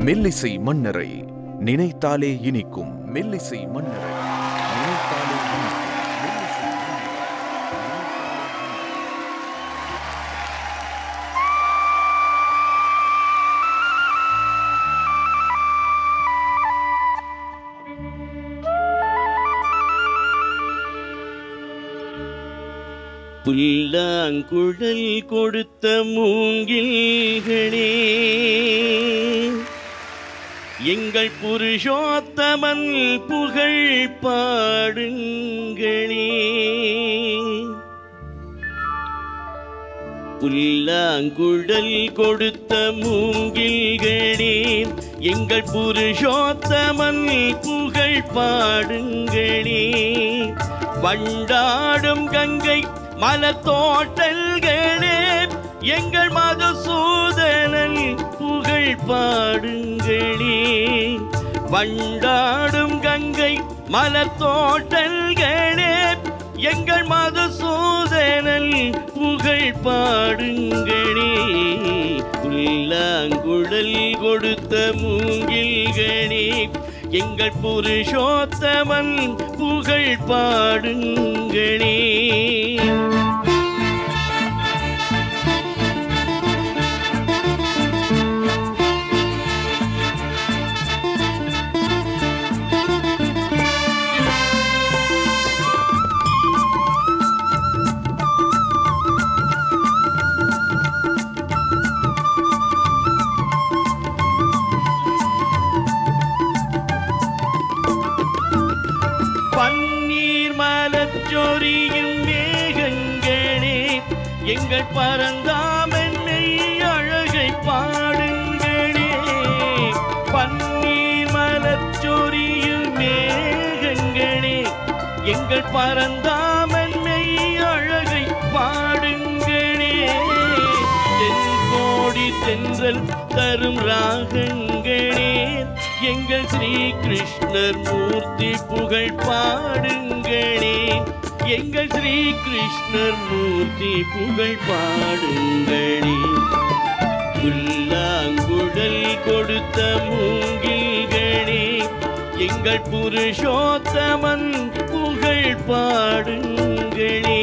மெல்லிசை மன்னரை நினைத்தாலே இனிக்கும் மெல்லிசை மன்னரை நினைத்தாலே இனிக்கும். மெல்லிசை மன்னரை. புல்லாங்குழல் கொடுத்த மூங்கில்களே எங்கள் புருஷோத்தமன் புகழ் பாடுங்களே புல்லாங்குழல் கொடுத்த மூங்கில்களே எங்கள் புருஷோத்தமன் புகழ் பாடுங்களே வண்டாடும் கங்கை மலத்தோட்டல்களே எங்கள் மதுசூதனன் புகழ் பாடுங்களே வண்டாடும் கங்கை மலத்தோட்டல்களே எங்கள் மதுசூதனல் புகழ் பாடுங்களே புல்லாங்குழல் கொடுத்த மூங்கில்களே எங்கள் புருஷோத்தமன் புகழ் பாடுங்களே பன்னீர் மலச்சொரியும் மேகங்களே எங்கள் பரந்தாமன் மெய் அழகை பாடுங்களே பன்னீர் மலச்சொரியும் மேகங்களே எங்கள் பரந்தாமன் மெய் அழகை பாடுங்களே தென்கோடி தென்றல் தரும் ராகங்களே எங்கள் ஸ்ரீ கிருஷ்ணர் மூர்த்தி புகழ் பாடுங்களே எங்கள் ஸ்ரீ கிருஷ்ணர் மூர்த்தி புகழ் பாடுங்களே புல்லாங்குழல் கொடுத்த மூங்கில்களே எங்கள் புருஷோத்தமன் புகழ் பாடுங்களே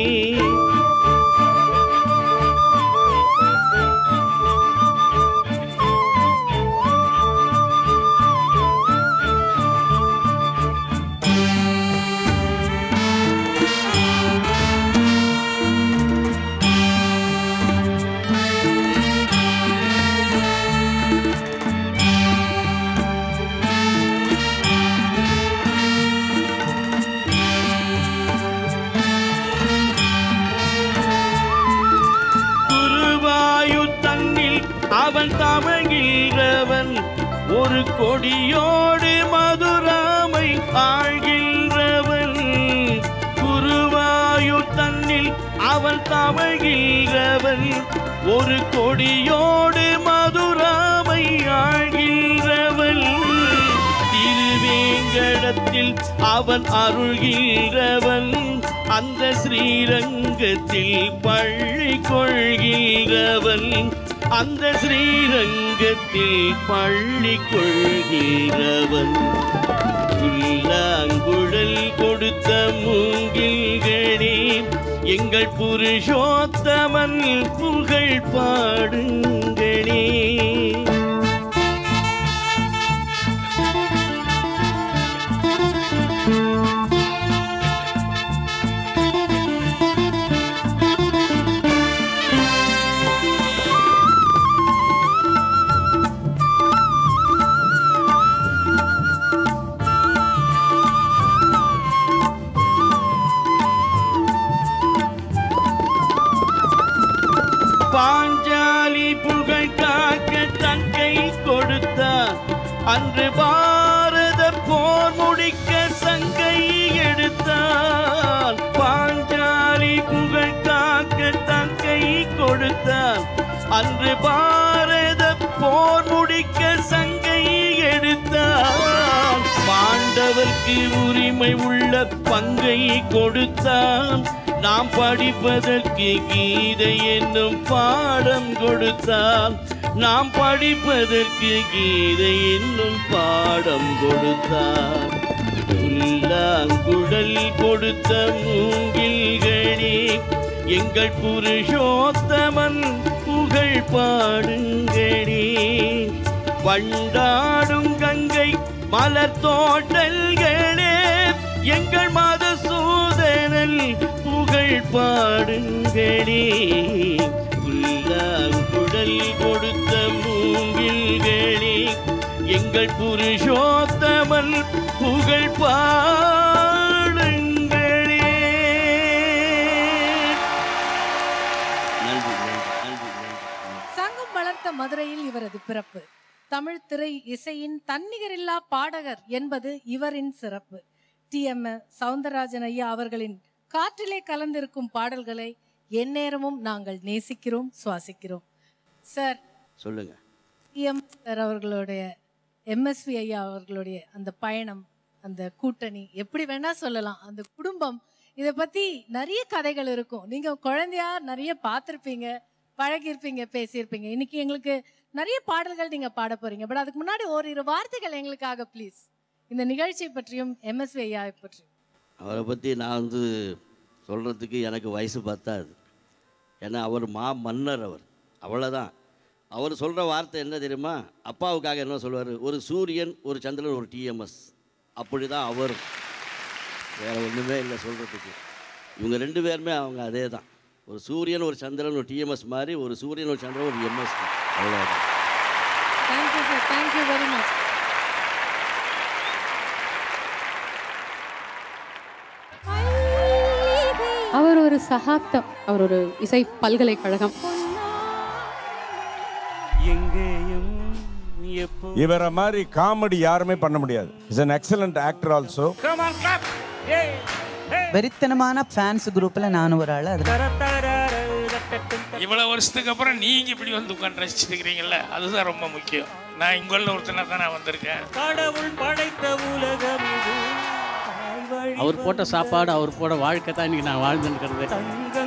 குருவாயூர் தன்னில் அவன் தமிழ்கிறவன் ஒரு கொடியோடு மதுராமை ஆழ்கின்றவன் குருவாயூர் தன்னில் அவன் தமிழ்கிறவன் ஒரு கொடியோடு மதுராமை ஆழ்கின்றவன் திருவேங்கடத்தில் அவன் அருள்கிறவன் அந்த ஸ்ரீரங்கத்தில் பள்ளி கொள்கிறவன் அந்த ஸ்ரீரங்கத்தில் பள்ளி கொள்கிறவன் புல்லாங்குழல் கொடுத்த மூங்கில்களே எங்கள் புருஷோத்தமன் புகழ் பாடுங்களே பாஞ்சாலி புகழ் காக்க தன் கை கொடுத்தார் அன்று பாரத போர் முடிக்க சங்கை எடுத்தார் பாஞ்சாலி புகழ் காக்க தன் கை கொடுத்தார் அன்று பாரத போர் முடிக்க சங்கை எடுத்தார் பாண்டவர்க்கு உரிமை உள்ள பங்கை கொடுத்தான் நாம் படிப்பதற்கு கீதை என்னும் பாடம் கொடுத்தார் நாம் படிப்பதற்கு கீதை என்னும் பாடம் கொடுத்தார் புல்லாங்குழல் கொடுத்த மூங்கில்களே எங்கள் புருஷோத்தமன் புகழ் பாடுங்களே வண்டாடும் கங்கை மலர் தோட்டல்களே எங்கள் மதசூதனல் புகழ் பாடுங்களே புல்லாங்குழல் கொடுத்த மூங்கில்களே எங்கள் புருஷோத்தமன் புகழ் பாடுங்களே நன்றி நன்றி நன்றி நன்றி சங்கம் வளர்த்த மதுரையில் இவரது பிறப்பு தமிழ் திரை இசையின் தன்னிகரில்லா பாடகர் என்பது இவரின் சிறப்பு டி எம் சவுந்தரராஜன் ஐயா அவர்களின் காற்றிலே கலந்திருக்கும் பாடல்களை எந்நேரமும் நாங்கள் நேசிக்கிறோம் சுவாசிக்கிறோம் சார் சொல்லுங்க எம் சார் அவர்களுடைய எம்எஸ்வி ஐயா அவர்களுடைய அந்த பயணம் அந்த கூட்டணி எப்படி வேணா சொல்லலாம் அந்த குடும்பம் இதை பத்தி நிறைய கதைகள் இருக்கும் நீங்க குழந்தையா நிறைய பார்த்துருப்பீங்க பழகியிருப்பீங்க பேசியிருப்பீங்க இன்னைக்கு எங்களுக்கு நிறைய பாடல்கள் நீங்க பாட போறீங்க பட் அதுக்கு முன்னாடி ஓரிரு வார்த்தைகள் எங்களுக்காக ப்ளீஸ் இந்த நிகழ்ச்சியை பற்றியும் எம்எஸ்வி ஐயா பற்றியும் அவரை பற்றி நான் வந்து சொல்கிறதுக்கு எனக்கு வயசு பத்தாது ஏன்னா அவர் மா மன்னர் அவர் அவ்வளோதான் அவர் சொல்கிற வார்த்தை என்ன தெரியுமா அப்பாவுக்காக என்ன சொல்லுவார் ஒரு சூரியன் ஒரு சந்திரன் ஒரு டிஎம்எஸ் அப்படி தான் அவர் வேறு ஒன்றுமே இல்லை சொல்கிறதுக்கு இவங்க ரெண்டு பேருமே அவங்க அதே தான் ஒரு சூரியன் ஒரு சந்திரன் ஒரு டிஎம்எஸ் மாதிரி ஒரு சூரியன் ஒரு சந்திரன் ஒரு எம்எஸ் அவ்வளோதான் thank you sir thank you very much அவர் ஒரு சகாப்தம் அவர் ஒரு இசை பல்கலைக்கழகம் எங்கேயும் எப்போ இவரை மாதிரி காமெடி யாருமே பண்ண முடியாது is an excellent actor also வெறித்தனமான ஃபேன்ஸ் குரூப்பில் நானும் ஒரு ஆள் அதில் இவ்வளவு வருஷத்துக்கு அப்புறம் நீங்க இப்படி வந்து உட்காந்து ரசிச்சுட்டு இருக்கிறீங்கல்ல அதுதான் ரொம்ப முக்கியம் நான் உங்களில் ஒருத்தனா தான் நான் வந்திருக்கேன் கடவுள் படைத்த உலகம் இது தாய் வழி அவர் போட்ட சாப்பாடு அவர் போட வாழ்க்கை தான் இன்னைக்கு நான் வாழ்ந்துருக்கிறது தங்க